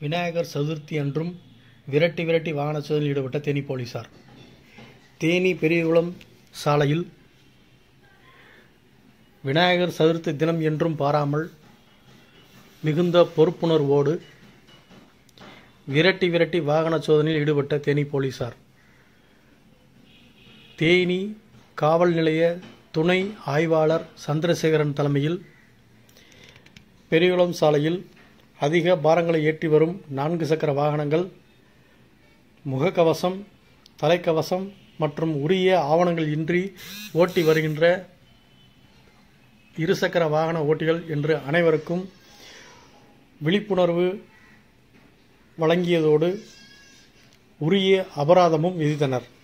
விநாயகர் சதுர்த்தி அன்றும் விரட்டி விரட்டி வாகன சோதனையில் ஈடுபட்ட தேனி போலீசார் தேனி பெரியகுளம் சாலையில் விநாயகர் சதுர்த்தி தினம் என்றும் பாராமல் மிகுந்த பொறுப்புணர்வோடு விரட்டி விரட்டி வாகன சோதனையில் ஈடுபட்ட தேனி போலீசார் தேனி காவல் நிலைய துணை ஆய்வாளர் சந்திரசேகரன் தலைமையில் பெரியகுளம் சாலையில் அதிக பாரங்களை ஏற்றி வரும் நான்கு சக்கர வாகனங்கள் முகக்கவசம் தலைக்கவசம் மற்றும் உரிய ஆவணங்கள் இன்றி ஓட்டி வருகின்ற இருசக்கர வாகன ஓட்டிகள் என்று அனைவருக்கும் விழிப்புணர்வு வழங்கியதோடு உரிய அபராதமும் விதித்தனர்